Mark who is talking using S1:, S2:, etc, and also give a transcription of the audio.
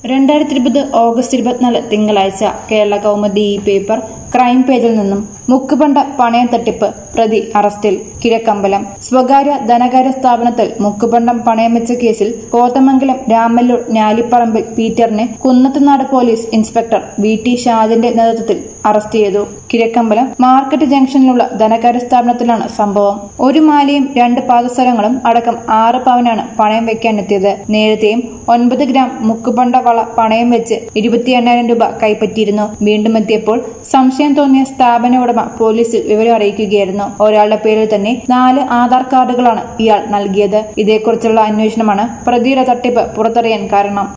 S1: രണ്ടായിരത്തി ഇരുപത് ഓഗസ്റ്റ് ഇരുപത്തിനാല് തിങ്കളാഴ്ച കേരള കൗമുദി ഈ പേപ്പർ ക്രൈം പേജിൽ നിന്നും മുക്കുപണ്ട പണയം തട്ടിപ്പ് പ്രതി അറസ്റ്റിൽ കിഴക്കമ്പലം സ്വകാര്യ ധനകാര്യ സ്ഥാപനത്തിൽ മുക്കുപണ്ടം പണയം വെച്ച കേസിൽ കോതമംഗലം രാമല്ലൂർ ഞാലിപ്പറമ്പിൽ പീറ്ററിനെ Kunnathunad police inspector V T ഷാജിന്റെ നേതൃത്വത്തിൽ അറസ്റ്റ് ചെയ്തു കിഴക്കമ്പലം മാർക്കറ്റ് ജംഗ്ഷനിലുള്ള ധനകാര്യ സ്ഥാപനത്തിലാണ് സംഭവം ഒരു മാലയും രണ്ട് പാദസരങ്ങളും അടക്കം ആറ് പവനാണ് പണയം വെക്കാനെത്തിയത് നേരത്തെയും ഒൻപത് ഗ്രാം മുക്കുപണ്ട വള പണയം വെച്ച് ഇരുപത്തി എണ്ണായിരം രൂപ കൈപ്പറ്റിയിരുന്നു വീണ്ടും എത്തിയപ്പോൾ സംശയം തോന്നിയ സ്ഥാപന ഉടമ പോലീസിൽ വിവരം അറിയിക്കുകയായിരുന്നു ഒരാളുടെ പേരിൽ തന്നെ നാല് ആധാർ കാർഡുകളാണ് ഇയാൾ നൽകിയത് ഇതേക്കുറിച്ചുള്ള അന്വേഷണമാണ് പ്രതിയുടെ തട്ടിപ്പ് പുറത്തറിയാൻ കാരണം